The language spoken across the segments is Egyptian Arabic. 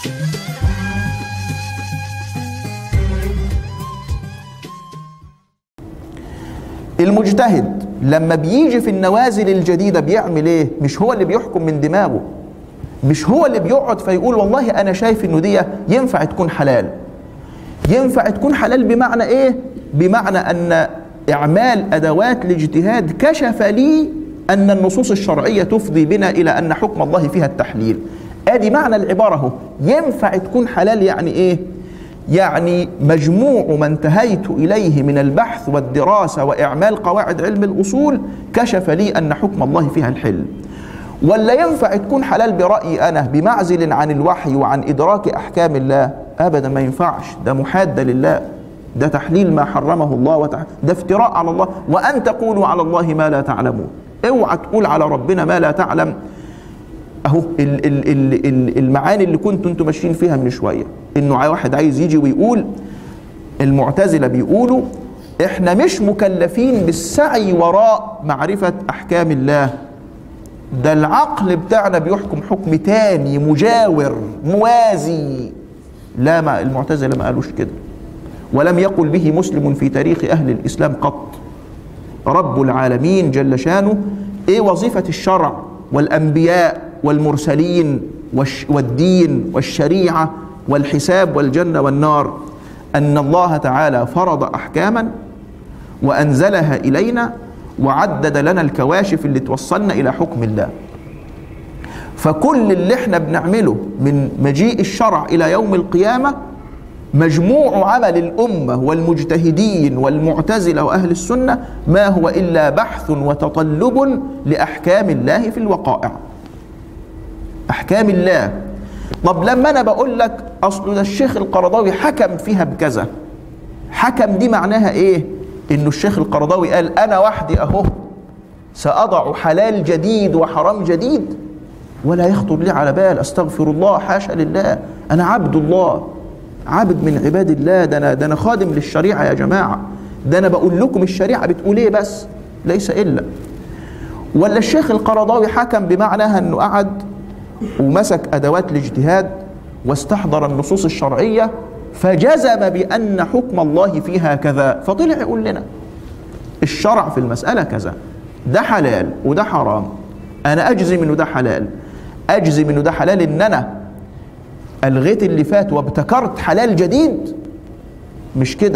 المجتهد لما بيجي في النوازل الجديدة بيعمل ايه مش هو اللي بيحكم من دماغه مش هو اللي بيقعد فيقول والله انا شايف انه دي ينفع تكون حلال ينفع تكون حلال بمعنى ايه بمعنى ان اعمال ادوات الاجتهاد كشف لي ان النصوص الشرعيه تفضي بنا الى ان حكم الله فيها التحليل ادي معنى العباره اهو ينفع تكون حلال يعني ايه يعني مجموع ما انتهيت اليه من البحث والدراسه واعمال قواعد علم الاصول كشف لي ان حكم الله فيها الحل ولا ينفع تكون حلال برايي انا بمعزل عن الوحي وعن ادراك احكام الله ابدا ما ينفعش ده محاده لله ده تحليل ما حرمه الله وتعالى ده افتراء على الله وان تقولوا على الله ما لا تعلمون اوعى تقول على ربنا ما لا تعلم اهو ال- ال- ال- ال- المعاني اللي كنتوا انتوا ماشيين فيها من شويه انه عاي- واحد عايز يجي ويقول المعتزله بيقولوا احنا مش مكلفين بالسعي وراء معرفه احكام الله ده العقل بتاعنا بيحكم حكم تاني مجاور موازي لا ما المعتزله ما قالوش كده ولم يقل به مسلم في تاريخ اهل الاسلام قط رب العالمين جل شانه ايه وظيفه الشرع والانبياء والمرسلين والش والدين والشريعه والحساب والجنه والنار ان الله تعالى فرض احكاما وانزلها الينا وعدد لنا الكواشف اللي توصلنا الى حكم الله فكل اللي احنا بنعمله من مجيء الشرع الى يوم القيامه مجموع عمل الامه والمجتهدين والمعتزله واهل السنه ما هو الا بحث وتطلب لاحكام الله في الوقائع احكام الله طب لما انا بقول لك اصل ده الشيخ القرضاوي حكم فيها بكذا حكم دي معناها ايه انه الشيخ القرضاوي قال انا وحدي اهو ساضع حلال جديد وحرام جديد ولا يخطر لي على بال استغفر الله حاشا لله انا عبد الله عبد من عباد الله ده انا ده انا خادم للشريعه يا جماعه ده انا بقول لكم الشريعه بتقول ايه بس ليس الا ولا الشيخ القرضاوي حكم بمعناها انه قعد ومسك ادوات الاجتهاد واستحضر النصوص الشرعيه فجزم بان حكم الله فيها كذا فطلع يقول لنا الشرع في المساله كذا ده حلال وده حرام انا اجزم انه ده حلال اجزم انه ده حلال ان انا الغيت اللي فات وابتكرت حلال جديد مش كده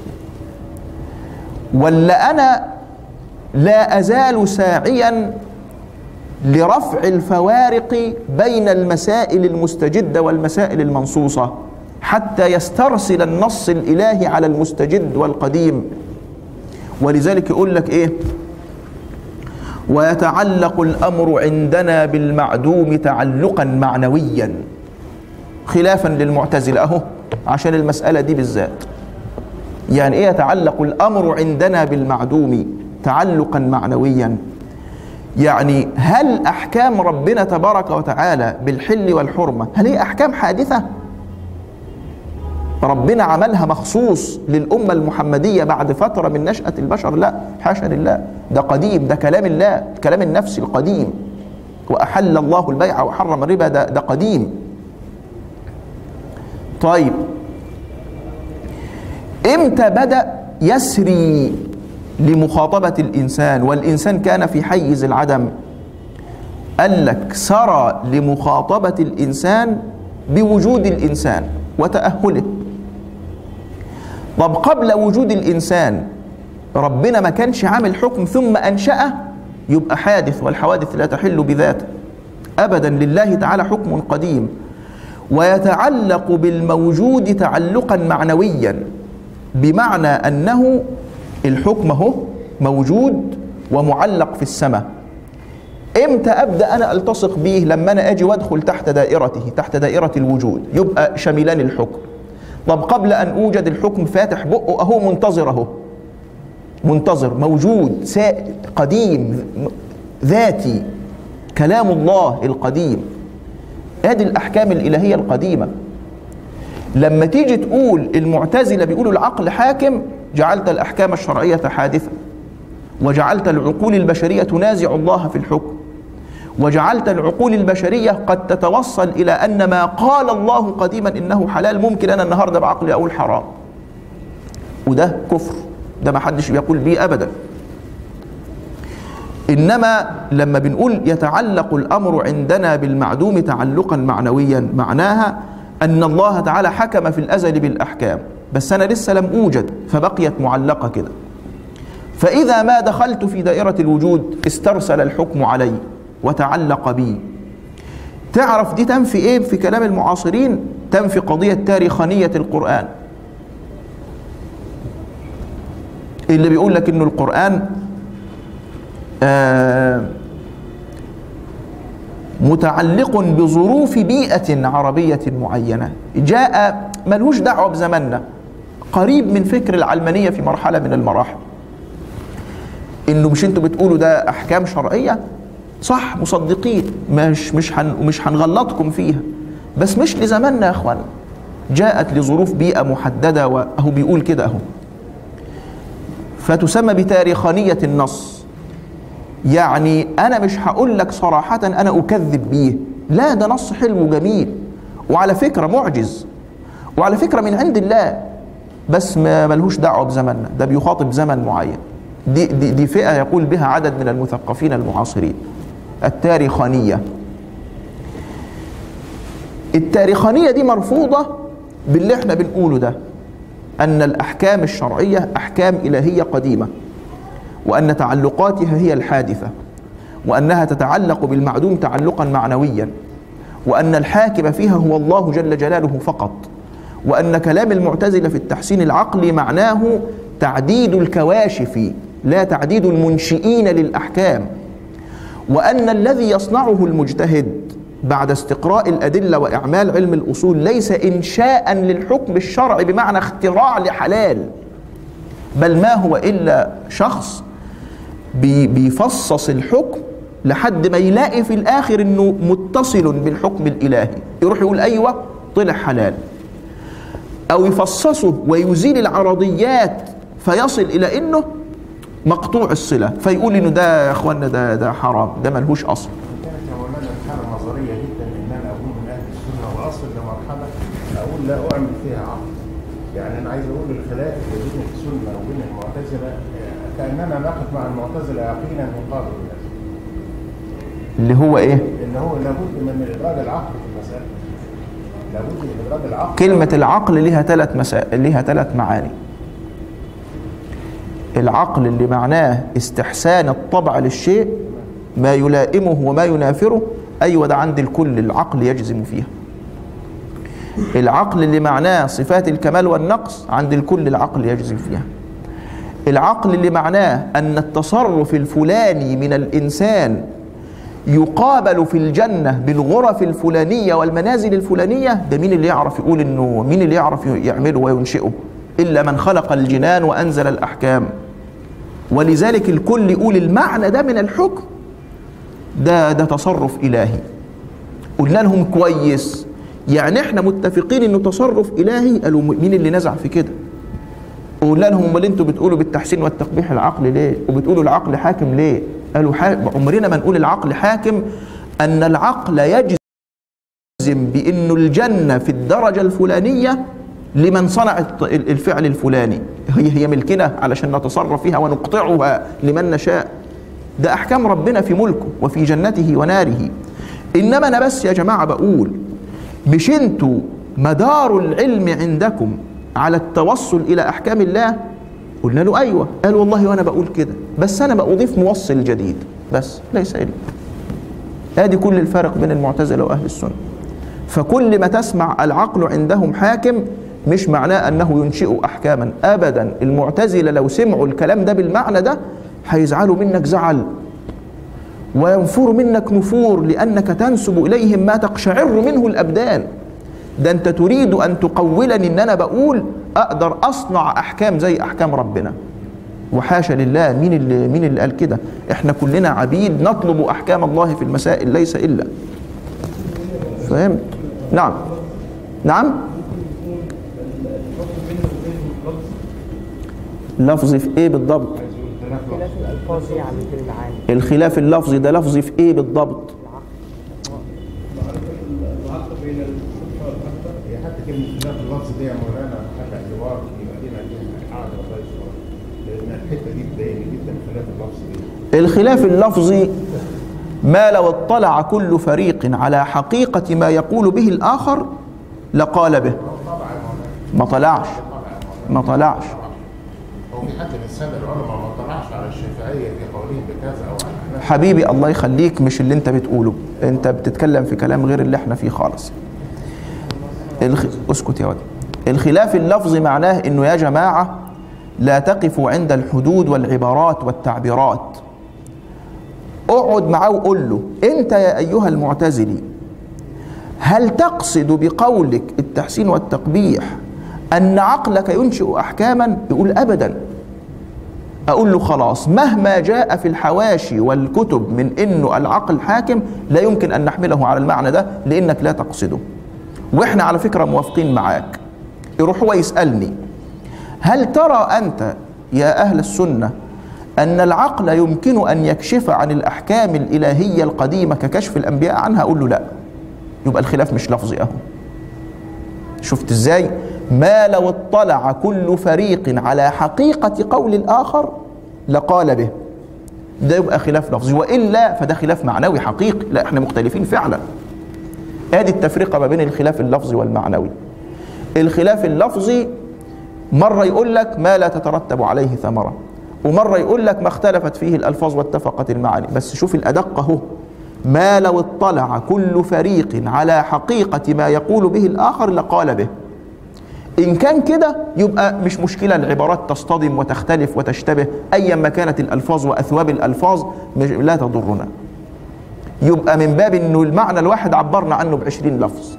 ولا انا لا ازال ساعيا لرفع الفوارق بين المسائل المستجده والمسائل المنصوصه حتى يسترسل النص الالهي على المستجد والقديم ولذلك يقول لك ايه ويتعلق الامر عندنا بالمعدوم تعلقا معنويا خلافا للمعتزله اهو عشان المساله دي بالذات يعني ايه يتعلق الامر عندنا بالمعدوم تعلقا معنويا يعني هل احكام ربنا تبارك وتعالى بالحل والحرمه هل هي احكام حادثه ربنا عملها مخصوص للأمة المحمدية بعد فترة من نشأة البشر لا حاشا لله ده قديم ده كلام الله كلام النفس القديم وأحل الله البيع وحرم الربا ده, ده قديم طيب امتى بدأ يسري لمخاطبة الإنسان والإنسان كان في حيز العدم قال لك سرى لمخاطبة الإنسان بوجود الإنسان وتأهله طب قبل وجود الإنسان ربنا ما كانش عامل حكم ثم أنشأه يبقى حادث والحوادث لا تحل بذاته أبدا لله تعالى حكم قديم ويتعلق بالموجود تعلقا معنويا بمعنى أنه الحكم هو موجود ومعلق في السماء امتى ابدا انا التصق به لما انا اجي وادخل تحت دائرته تحت دائره الوجود يبقى شملان الحكم طب قبل ان اوجد الحكم فاتح بقه اهو منتظر اهو منتظر موجود سائل قديم ذاتي كلام الله القديم ادي الاحكام الالهيه القديمه لما تيجي تقول المعتزله بيقولوا العقل حاكم جعلت الاحكام الشرعيه حادثه وجعلت العقول البشريه تنازع الله في الحكم وجعلت العقول البشرية قد تتوصل إلى أن ما قال الله قديما إنه حلال ممكن أنا النهاردة بعقلي أقول حرام وده كفر ده ما حدش بيقول بيه أبدا إنما لما بنقول يتعلق الأمر عندنا بالمعدوم تعلقا معنويا معناها أن الله تعالى حكم في الأزل بالأحكام بس أنا لسه لم أوجد فبقيت معلقة كده فإذا ما دخلت في دائرة الوجود استرسل الحكم علي وتعلق بي تعرف دي تنفي ايه في كلام المعاصرين تنفي قضية تاريخانية القرآن اللي بيقول لك انه القرآن آه متعلق بظروف بيئة عربية معينة جاء ملوش دعوة بزماننا قريب من فكر العلمانية في مرحلة من المراحل انه مش انتوا بتقولوا ده احكام شرعيه صح مصدقين مش مش هن مش هنغلطكم فيها بس مش لزماننا يا اخوان جاءت لظروف بيئه محدده واهو بيقول كده اهو فتسمى بتاريخانيه النص يعني انا مش هقول لك صراحه انا اكذب بيه لا ده نص حلو وجميل وعلى فكره معجز وعلى فكره من عند الله بس ما ملهوش دعوه بزماننا ده بيخاطب زمن معين دي, دي, دي فئة يقول بها عدد من المثقفين المعاصرين التاريخانية التاريخانية دي مرفوضة باللي احنا بنقوله ده أن الأحكام الشرعية أحكام إلهية قديمة وأن تعلقاتها هي الحادثة وأنها تتعلق بالمعدوم تعلقا معنويا وأن الحاكم فيها هو الله جل جلاله فقط وأن كلام المعتزلة في التحسين العقلي معناه تعديد الكواشف لا تعديد المنشئين للأحكام وأن الذي يصنعه المجتهد بعد استقراء الأدلة وإعمال علم الأصول ليس إنشاء للحكم الشرعي بمعنى اختراع لحلال بل ما هو إلا شخص بي- بيفصص الحكم لحد ما يلاقي في الآخر إنه متصل بالحكم الإلهي يروح يقول أيوة طلع حلال أو يفصصه ويزيل العرضيات فيصل إلى إنه مقطوع الصلة فيقول إنه ده يا إخوانا ده ده حرام ده ملهوش أصل كانت يا مولانا الحاله نظريه جدا ان انا اكون من اهل السنه واصل لمرحله اقول لا اعمل فيها عقل. يعني انا عايز اقول الخلاف بين السنه وبين المعتزله آه، كاننا نقف مع المعتزله يقينا مقابل الناس. اللي هو إيه ان هو لابد من ادراج العقل في المساله. لابد من ادراج العقل. كلمة العقل لها ثلاث مسائل لها ثلاث معاني العقل اللي معناه استحسان الطبع للشيء ما يلائمه وما ينافره أيوة ده عند الكل العقل يجزم فيها العقل اللي معناه صفات الكمال والنقص عند الكل العقل يجزم فيها العقل اللي معناه أن التصرف الفلاني من الإنسان يقابل في الجنة بالغرف الفلانية والمنازل الفلانية ده مين اللي يعرف يقول إنه مين اللي يعرف يعمله وينشئه إلا من خلق الجنان وأنزل الأحكام ولذلك الكل يقول المعنى ده من الحكم ده ده تصرف إلهي قلنا لهم كويس يعني احنا متفقين انه تصرف الهي قالوا مين اللي نزع في كده قلنا لهم امال انتوا بتقولوا بالتحسين والتقبيح العقل ليه وبتقولوا العقل حاكم ليه قالوا حا... عمرنا ما نقول العقل حاكم ان العقل يجزم بانه الجنه في الدرجه الفلانيه لمن صنع الط- الفعل الفلاني هي هي ملكنا علشان نتصرف فيها ونقطعها لمن نشاء ده احكام ربنا في ملكه وفي جنته وناره انما انا بس يا جماعه بقول مش انتوا مدار العلم عندكم على التوصل الى احكام الله قلنا له ايوه قال والله وانا بقول كده بس انا بضيف موصل جديد بس ليس الا ادي كل الفرق بين المعتزله واهل السنه فكل ما تسمع العقل عندهم حاكم مش معناه انه ينشئ احكاما ابدا المعتزله لو سمعوا الكلام ده بالمعنى ده هيزعلوا منك زعل وينفر منك نفور لانك تنسب اليهم ما تقشعر منه الابدان ده انت تريد ان تقولني ان انا بقول اقدر اصنع احكام زي احكام ربنا وحاشا لله مين اللي مين اللي قال كده احنا كلنا عبيد نطلب احكام الله في المسائل ليس الا فهمت نعم نعم لفظ في ايه بالضبط عايز اقول ثلاث اختلاف الألفاظ يعني في المعاني الخلاف اللفظي ده لفظي في ايه بالضبط بين الصدفة والأكبر هي حتى كلمة خلاف اللفظ دي يا مولانا محل اعتبار يبقى لنا فيها قاعدة الله يسلمك لأن الحتة دي بتضايقني جدا خلاف اللفظ دي الخلاف اللفظي ما لو اطلع كل فريق على حقيقة ما يقول به الآخر لقال به ما طلعش ما طلعش هو في حد من السادة العلماء ما طلعش على الشافعية في قولهم بكذا أو على الحنفية حبيبي الله يخليك مش اللي انت بتقوله انت بتتكلم في كلام غير اللي احنا فيه خالص الخ... اسكت يا ولد الخلاف اللفظي معناه انه يا جماعة لا تقفوا عند الحدود والعبارات والتعبيرات اقعد معاه وقول له انت يا ايها المعتزلي هل تقصد بقولك التحسين والتقبيح ان عقلك ينشئ احكاما يقول ابدا اقول له خلاص مهما جاء في الحواشي والكتب من انه العقل حاكم لا يمكن ان نحمله على المعنى ده لانك لا تقصده واحنا على فكره موافقين معاك يروح هو يسالني هل ترى انت يا اهل السنه ان العقل يمكن ان يكشف عن الاحكام الالهيه القديمه ككشف الانبياء عنها اقول له لا يبقى الخلاف مش لفظي اهو شفت ازاي ما لو اطلع كل فريق على حقيقة قول الآخر لقال به ده يبقى خلاف لفظي وإلا فده خلاف معنوي حقيقي لا احنا مختلفين فعلا ادي التفرقة ما بين الخلاف اللفظي والمعنوي الخلاف اللفظي مرة يقول لك ما لا تترتب عليه ثمرة ومرة يقول لك ما اختلفت فيه الألفاظ واتفقت المعاني بس شوف الأدق اهو ما لو اطلع كل فريق على حقيقة ما يقول به الآخر لقال به إن كان كده يبقى مش مشكلة العبارات تصطدم وتختلف وتشتبه أيا ما كانت الألفاظ وأثواب الألفاظ مش لا تضرنا يبقى من باب أنه المعنى الواحد عبرنا عنه بعشرين لفظ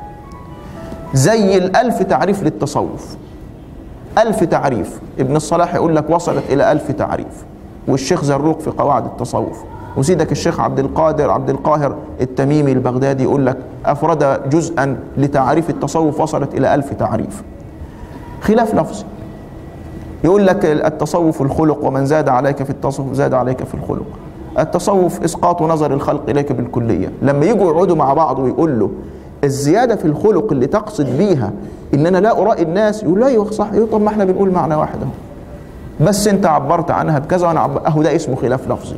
زي الألف تعريف للتصوف ألف تعريف ابن الصلاح يقول لك وصلت إلى ألف تعريف والشيخ زروق في قواعد التصوف وسيدك الشيخ عبد القادر عبد القاهر التميمي البغدادي يقول لك أفرد جزءا لتعريف التصوف وصلت إلى ألف تعريف خلاف لفظي يقول لك التصوف الخلق ومن زاد عليك في التصوف زاد عليك في الخلق التصوف إسقاط نظر الخلق إليك بالكلية لما يجوا يقعدوا مع بعض ويقول له الزيادة في الخلق اللي تقصد بيها إن أنا لا أرائي الناس يقول لا أيوه صح يقول طب ما احنا بنقول معنى واحد أهو بس أنت عبرت عنها بكذا وأنا عب... أهو ده اسمه خلاف لفظي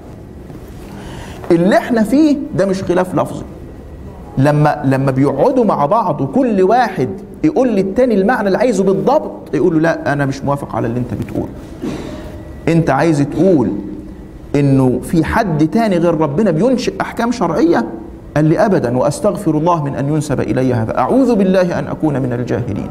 اللي احنا فيه ده مش خلاف لفظي لما لما بيقعدوا مع بعض وكل واحد يقول للتاني المعنى اللي عايزه بالضبط يقول له لا انا مش موافق على اللي انت بتقوله انت عايز تقول انه في حد تاني غير ربنا بينشئ احكام شرعيه قال لي ابدا واستغفر الله من ان ينسب الي هذا اعوذ بالله ان اكون من الجاهلين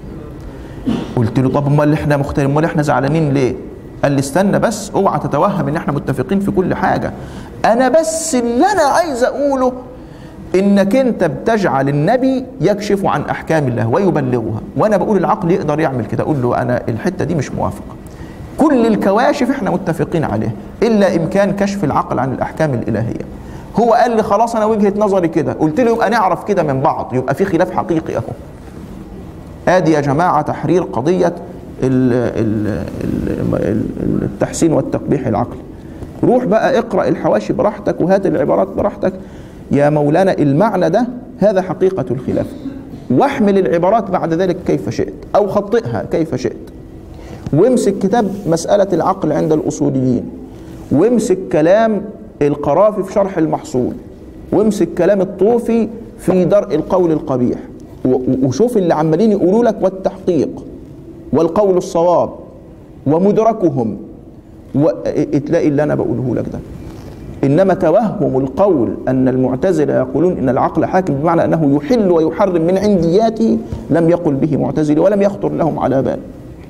قلت له طب امال احنا مختلفين امال احنا زعلانين ليه قال لي استنى بس اوعى تتوهم ان احنا متفقين في كل حاجه انا بس اللي انا عايز اقوله انك انت بتجعل النبي يكشف عن احكام الله ويبلغها وانا بقول العقل يقدر يعمل كده اقول له انا الحته دي مش موافق كل الكواشف احنا متفقين عليه الا امكان كشف العقل عن الاحكام الالهيه هو قال لي خلاص انا وجهه نظري كده قلت له يبقى نعرف كده من بعض يبقى في خلاف حقيقي اهو ادي يا جماعه تحرير قضيه ال ال ال التحسين والتقبيح العقلي روح بقى اقرا الحواشي براحتك وهات العبارات براحتك يا مولانا المعنى ده هذا حقيقه الخلاف واحمل العبارات بعد ذلك كيف شئت او خطئها كيف شئت وامسك كتاب مساله العقل عند الاصوليين وامسك كلام القرافي في شرح المحصول وامسك كلام الطوفي في درء القول القبيح وشوف اللي عمالين يقولوا لك والتحقيق والقول الصواب ومدركهم وتلاقي اللي انا بقوله لك ده انما توهم القول ان المعتزله يقولون ان العقل حاكم بمعنى انه يحل ويحرم من عندياته لم يقل به معتزلي ولم يخطر لهم على بال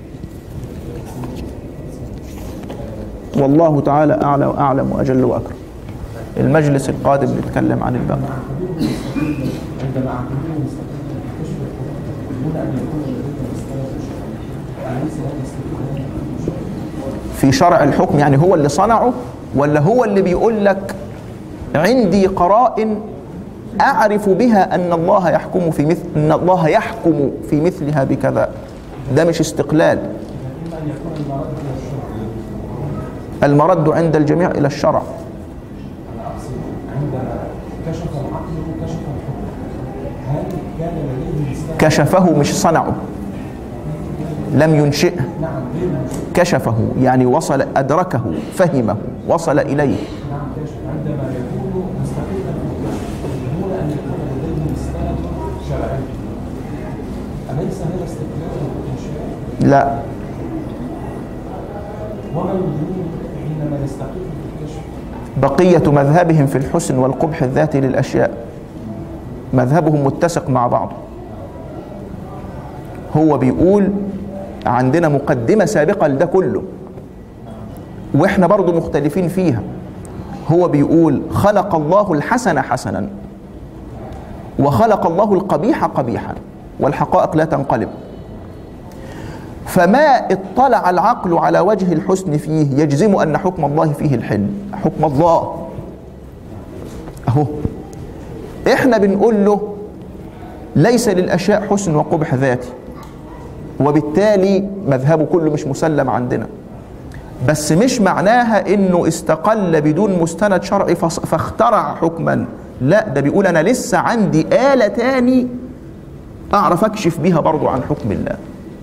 والله تعالى اعلى واعلم واجل واكرم المجلس القادم نتكلم عن البقر عندما اعتبره مستقيم كشف الحقوق دون ان يكون الذين مستند أليس هذا استفيد في شرع الحكم يعني هو اللي صنعه ولا هو اللي بيقول لك عندي قرائن اعرف بها ان الله يحكم في مثل ان الله يحكم في مثلها بكذا ده مش استقلال إما أن يكون المراد إلى الشرع المرد عند الجميع الى الشرع أنا أقصد عندما كشف العقل كشف الحكم هل كان لديهم مستند كشفه مش صنعه لم ينشئه نعم غير موجود كشفه يعني وصل أدركه فهمه وصل إليه نعم كشف عندما يكون مستقلا في الكشف يظنون ان يكون لديهم مستند شرعي اليس هذا استقلال وانشاء لا وما يظنون حينما يستقل في الكشف بقية مذهبهم في الحسن والقبح الذاتي للأشياء مذهبهم متسق مع بعضه هو بيقول عندنا مقدمة سابقة لده كله واحنا برضو مختلفين فيها هو بيقول خلق الله الحسن حسنا وخلق الله القبيح قبيحا والحقائق لا تنقلب فما اطلع العقل على وجه الحسن فيه يجزم ان حكم الله فيه الحل حكم الله اهو احنا بنقول له ليس للاشياء حسن وقبح ذاتي وبالتالي مذهبه كله مش مسلم عندنا بس مش معناها انه استقل بدون مستند شرعي فص- فاخترع حكما لا ده بيقول انا لسه عندي آلة تاني اعرف اكشف بيها برضو عن حكم الله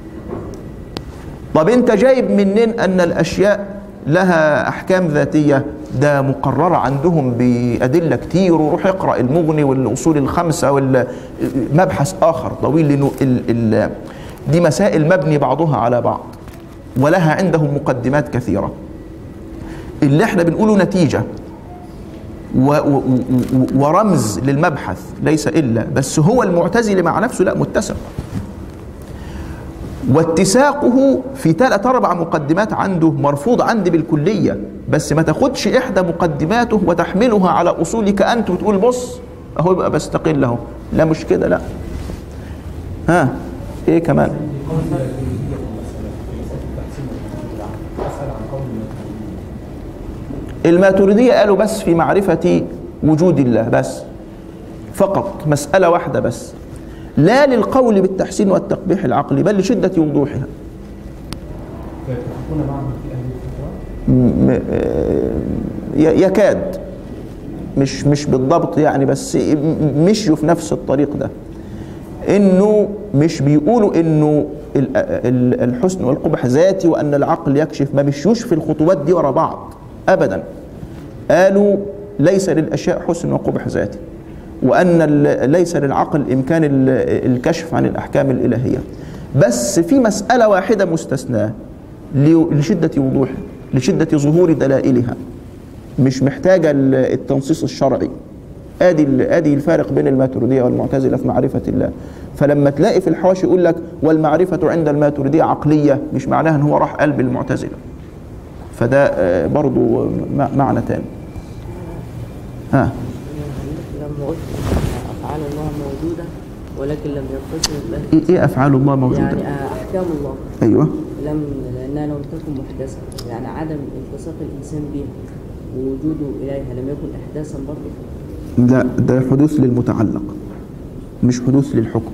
طب انت جايب منين ان الاشياء لها احكام ذاتيه ده مقرره عندهم بادله كتير وروح اقرا المغني والاصول الخمسه والمبحث اخر طويل لانه ال ال دي مسائل مبني بعضها على بعض ولها عندهم مقدمات كثيره اللي احنا بنقوله نتيجه و و و ورمز للمبحث ليس الا بس هو المعتزل مع نفسه لا متسق واتساقه في ثلاث اربع مقدمات عنده مرفوض عندي بالكليه بس ما تاخدش احدى مقدماته وتحملها على اصولك انت وتقول بص اهو يبقى بستقل اهو لا مش كده لا ها ايه كمان قول الجاهلية مثلا في مسألة التحسين والتحديد العقل أسأل عن قول الماتريدية الماتريديه قالوا بس في معرفه وجود الله بس فقط مساله واحده بس لا للقول بالتحسين والتقبيح العقلي بل لشده وضوحها فيتفقون معهم في أهل الفترة م- آه، ي- يكاد مش مش بالضبط يعني بس م- مشيوا في نفس الطريق ده انه مش بيقولوا انه ال- ال- الحسن والقبح ذاتي وان العقل يكشف ما مشيوش في الخطوات دي ورا بعض ابدا قالوا ليس للاشياء حسن وقبح ذاتي وان ال- ليس للعقل امكان ال- الكشف عن الاحكام الالهيه بس في مساله واحده مستثناه ل- لشده وضوحها لشده ظهور دلائلها مش محتاجه ال- التنصيص الشرعي ادي ال- ادي الفارق بين الماتريديه والمعتزله في معرفه الله فلما تلاقي في الحواشي يقول لك والمعرفه عند الماتريديه عقليه مش معناها ان هو راح قلب المعتزله فده آه، برضو م- معنى تاني ها لما قلت أفعال الله موجودة ولكن لم يتصل به ايه إيه افعال الله موجوده يعني آه، أحكام الله ايوه لم لأنها لم تكن محدثة يعني عدم التصاق الإنسان بها ووجوده إليها لم يكن إحداثا برضه لا ده حدوث للمتعلق مش حدوث للحكم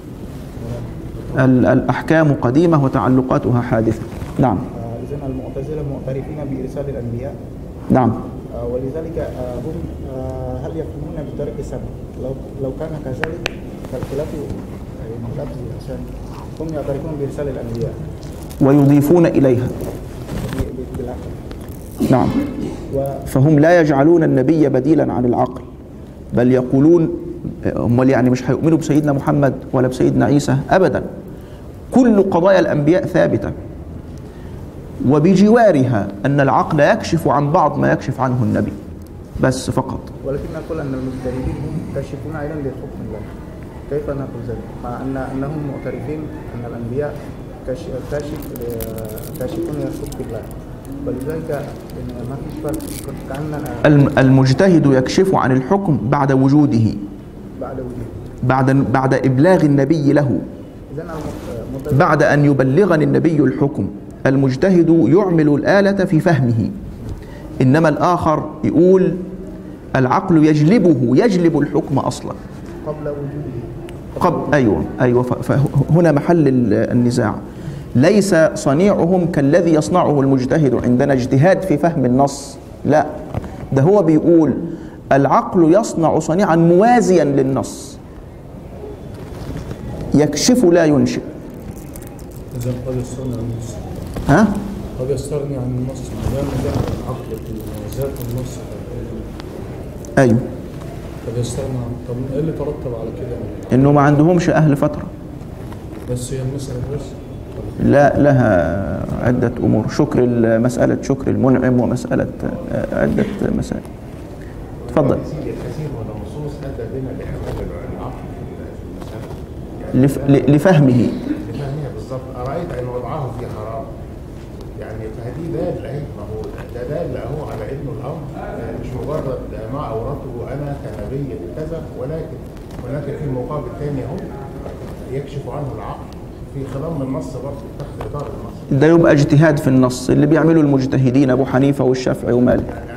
ال- الأحكام قديمة وتعلقاتها حادثة نعم إذن المعتزلة معترفين بإرسال الأنبياء نعم آه، ولذلك آه، هم آه، هل يقومون بترك السبب لو لو كان كذلك فالخلاف يعني لفظي عشان هم يعترفون بإرسال الأنبياء ويضيفون إليها ب- ب- بالعقل نعم و- فهم لا يجعلون النبي بديلا عن العقل بل يقولون امال يعني مش هيؤمنوا بسيدنا محمد ولا بسيدنا عيسى ابدا كل قضايا الانبياء ثابته وبجوارها ان العقل يكشف عن بعض ما يكشف عنه النبي بس فقط ولكن نقول أن المجتهدين هم كاشفون أيضا لحكم الله كيف نقول ذلك؟ مع أن أنهم معترفين أن الأنبياء كاش- كاشف كاشفون لحكم الله ولذلك يعني ما فيش فرق كأن الم- المجتهد يكشف عن الحكم بعد وجوده بعد وجود بعد بعد ابلاغ النبي له إذن المعتزلة بعد ان يبلغني النبي الحكم المجتهد يعمل الاله في فهمه انما الاخر يقول العقل يجلبه يجلب الحكم اصلا قبل وجوده قبل ايوه ايوه ف- فهنا محل ال- النزاع ليس صنيعهم كالذي يصنعه المجتهد عندنا اجتهاد في فهم النص لا ده هو بيقول العقل يصنع صنيعا موازيا للنص يكشف لا ينشئ إذا قد يستغني عن النص ها قد يستغني عن النص ما دام ده عقل ذات النص ايوه قد يستغني عن طب ايه اللي ترتب على كده؟ انه ما عندهمش اهل فتره بس هي المسألة بس لا لها عدة أمور شكر ال- مسألة شكر المنعم ومسألة آه، عدة مسائل تفضل يا سيدي الكثير من النصوص ادى بنا لاحتمال العقل في المساله يعني لف ل- لفهمه لفهمها بالظبط ارايت ان وضعه في حرام يعني فهذه دال اهي ما هو ده دال اهو على انه الامر آه، مش مجرد ما اورثه انا كنبي كذا ولكن ولكن في المقابل الثاني اهو يكشف عنه العقل في خلال النص برضه تحت اطار النص ده يبقى اجتهاد في النص اللي بيعمله المجتهدين أبو حنيفة والشافعي ومالك